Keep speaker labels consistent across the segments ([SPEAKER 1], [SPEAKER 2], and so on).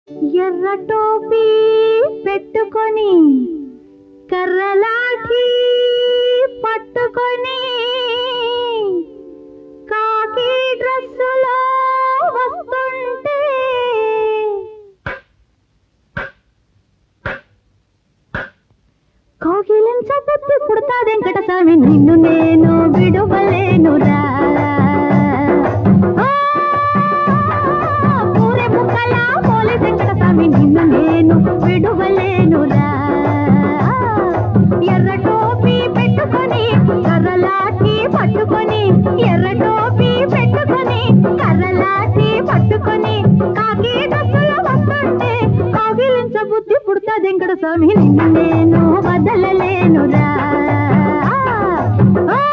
[SPEAKER 1] ఎర్ర టోపీ పెట్టుకొని కర్రలాఠీ పట్టుకొని కాకి డ్రెస్సులో వస్తుంటే కోగిలించ బుద్ధి పుడతా వెంకటస్వామి నిన్ను నేను విడువలేనురా ఆ, పూరె ముక్కల పోలి వెంకటస్వామి నిన్ను నేను విడువలేనురా ఎర్ర టోపీ పెట్టుకొని కర్రలాఠీ పట్టుకొని ఎర్ర టోపీ పెట్టుకొని కర్రలాఠీ పట్టుకొని కాకి డ్రెస్సులో వస్తుంటే కౌగిలించ బుద్ధి పుడతా వెంకట స్వామి నిన్ను నేను వదలలేనురా ఆ,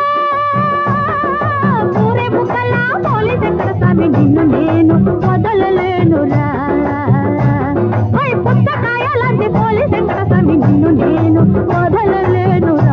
[SPEAKER 1] పూరే ముక్కల పోలి వెంకట స్వామి నిన్ను నేను వదలలేనురా ఓయ్ పుస్తకాయ లాంటి పోలి వెంకట స్వామి నిన్ను నేను వదలలేనురా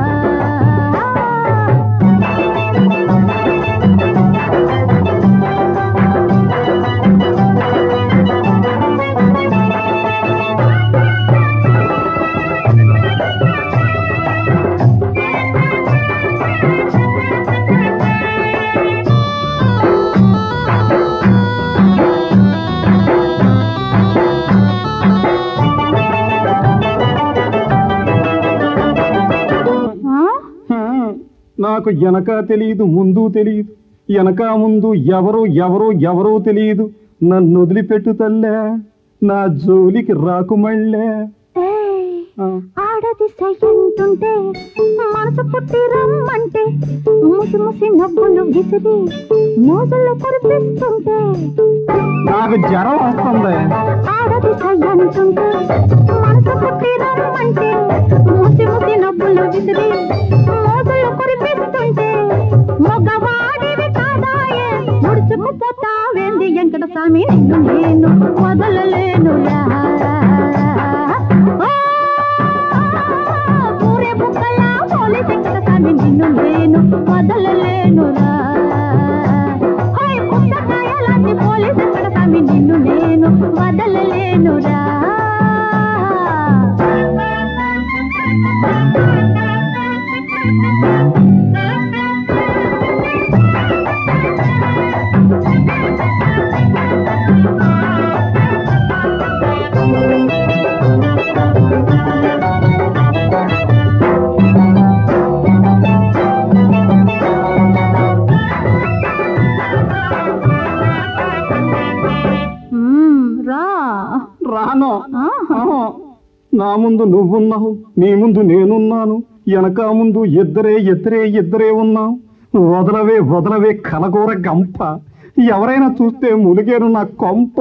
[SPEAKER 1] ఆ?
[SPEAKER 2] హ్మ్, నాకు వెనక తెలియదు ముందు తెలియదు వెనక ముందు ఎవరు ఎవరు ఎవరో తెలియదు నన్ను వదిలిపెట్టు తల్లే నా జోలికి రాకు మళ్ళే
[SPEAKER 1] ఏయ్,
[SPEAKER 2] ఆ,
[SPEAKER 1] ఆడది సయ్యంటుంటే మనసు పుట్టి రమ్మంటే ముసి ముసి నవ్వులు విసిరి మోజులు కురిపిస్తుంటే
[SPEAKER 2] నాకు జ్వరం వస్తుంది
[SPEAKER 1] ఆడది సయ్యంటుంటే మనసు పుట్టి రమ్మంటే ముసి ముసి నవ్వులు విసిరి మోజులు కురిపిస్తుంటే మగవాడివి కాదాయే ముడుచుకుపోతావేంది వెంకట స్వామి నిన్ను నేను వదలలేనురా ఆ, పూరే బుక్కల పోలి వెంకట స్వామి నిన్ను నేను వదలలేనురా హోయ్ పుస్తకాయ లాంటి పోలి వెంకట స్వామి నిన్ను నేను వదలలేనురా మ్మ్, రా
[SPEAKER 2] రాను
[SPEAKER 1] ఆహా.
[SPEAKER 2] ఆహా. నా ముందు నువ్వున్నావు నీ ముందు నేనున్నాను వెనక ముందు ఇద్దరే ఇద్దరే ఇద్దరే ఉన్నాం వదలవే వదలవే కలగూర గంప ఎవరైనా చూస్తే ములిగేను నా కొంప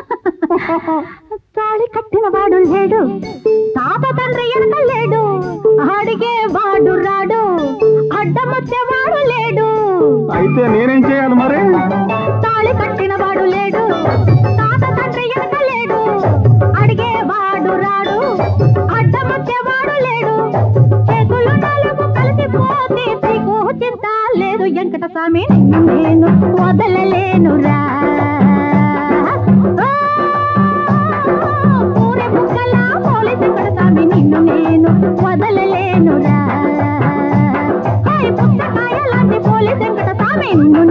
[SPEAKER 1] తాళి కట్టిన వాడు లేడు తాత తండ్రి ఎనక లేడు అడిగే వాడు రాడు అడ్డమొచ్చేవాడు లేడు
[SPEAKER 2] అయితే నేనేం చేయాలి మరి
[SPEAKER 1] తాళి కట్టిన వాడు లేడు తాత తండ్రి ఎనక లేడు అడిగే వాడు రాడు అడ్డమొచ్చేవాడు లేడు చేతులు నాలుగు కలిసిపోతే నీకు చింత లేదు వెంకట స్వామి నిన్ను నేను వదలలేనురా ఆ, పూరె ముక్కల పోలి వెంకట స్వామి నిన్ను నేను వదలలేనురా హై పుస్తకాయ లాంటి పోలి వెంకట స్వామి నిన్ను